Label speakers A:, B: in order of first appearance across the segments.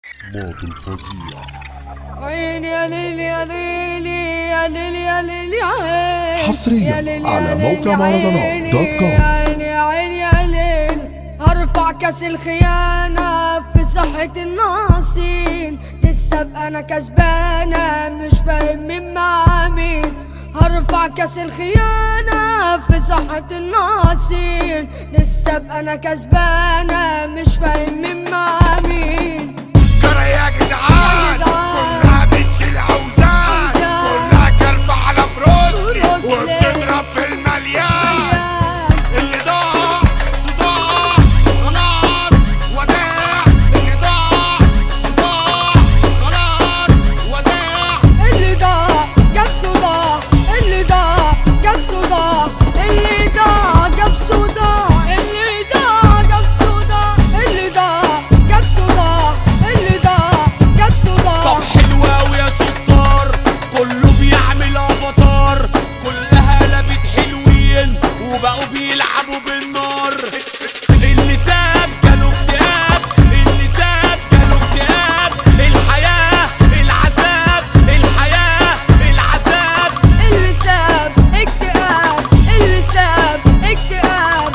A: ماضي الفظيع
B: عيني يا ليل يا ليل يا ليل يا ليل يا عين
A: حصرياً
B: يا ليل
A: على
B: يا ليل
A: موقع
B: يا
A: مهرجانات
B: عيني
A: دوت كوم.
B: يا عيني يا عيني يا ليل هرفع كاس الخيانة في صحة الناصين لسه ابقى انا كسبانة مش فاهم مين مع مين هرفع كاس الخيانة في صحة الناصين لسه ابقى انا كسبانة مش فاهم مين مع مين
C: ترى يا جدعان
B: يا جدعان.
C: كلها بتشيل اوزان
B: أوزان.
C: كلها كرب على بروسلي
B: بروسلي.
C: وبتضرب في المليان اللي ضاع صداع خلاص وداع اللي ضاع صداع خلاص وداع
B: اللي ضاع جاب صداع اللي ضاع جاب صداع اللي ضاع جاب صداع اللي ضاع جاب صداع اللي ضاع جاب صداع اللي ضاع جاب صداع
D: طب حلوة أوي يا شطار كله بيعمل افاتار كلها لبت حلوين وبقوا بيلعبوا بالنار اللي ساب جاله اكتئاب اللي ساب جاله اكتئاب الحياة العذاب الحياة العذاب
B: اللي ساب اكتئاب اللي ساب اكتئاب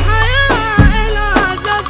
B: الحياة العذاب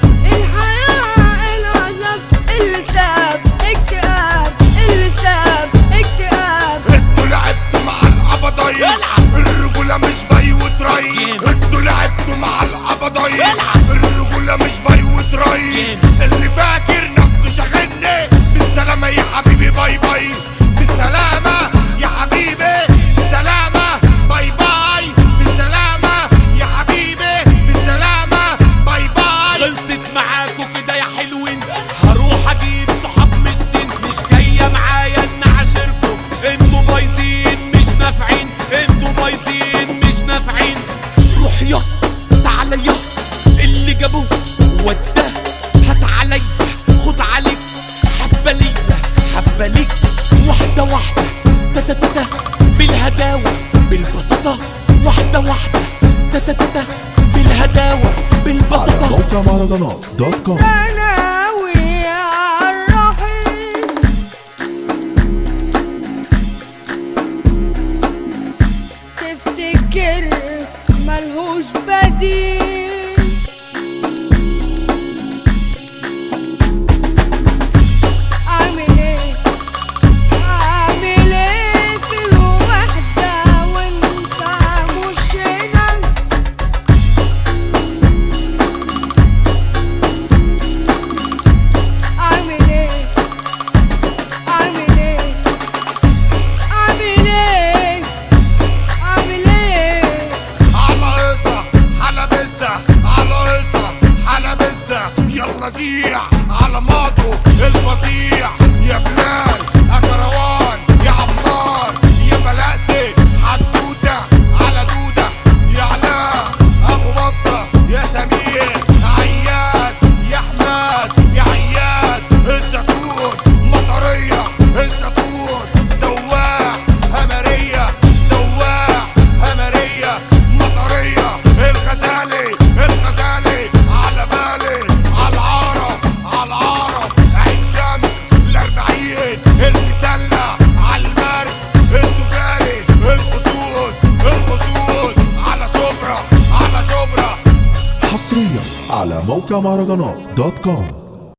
B: الحياة العذاب اللي ساب اكتئاب اللي ساب اكتئاب
C: انتوا لعبتوا مع القبضايا الرجولة مش باي وتري انتوا لعبتوا مع القبضايا الرجولة مش باي وتري اللي فاكر نفسه شاغلني بالسلامة يا حبيبي باي باي بالسلامة يا حبيبي بالسلامة باي باي بالسلامة يا حبيبي بالسلامة باي باي
D: خلصت معاكوا كده يا حلوين هروح اجيب صحاب من السن مش جايه معايا ان اعاشركوا انتوا بايظين مش نافعين انتوا بايظين مش نافعين روح يا تعالى يا اللي جابوه وداه هات عليا خد عليك حبه ليا حبه ليك واحده واحده تا تا تا تا بالهداوه بالبساطه واحده واحده تا تا تا تا بالهداوه
A: على
D: بالبساطه
A: موقع مهرجانات دوت كوم
B: ثانوي الرحيم تفتكر ملهوش بديل عامل ايه عامل ايه في الوحدة وانت مش هنا عامل ايه عامل ايه عامل ايه عامل ايه
C: على قصة حلبسة على قصة حلبسة يلا زيع على ماضو الفظيع يا بلال يا كروان يا عمار يا بلاسي حدودة على دودة يا علاء ابو بطة يا سمير عياد يا احمد يا عياد الزيتون مطرية الزيتون سواح همرية سواح همرية مطرية الغزالي الغزالي على بالي على العرب على العرب عين شمس الأربعين المسلة على المرج التجاري الخصوص الخصوص على شبرا على شبرا
A: حصريا على موقع مهرجانات دوت كوم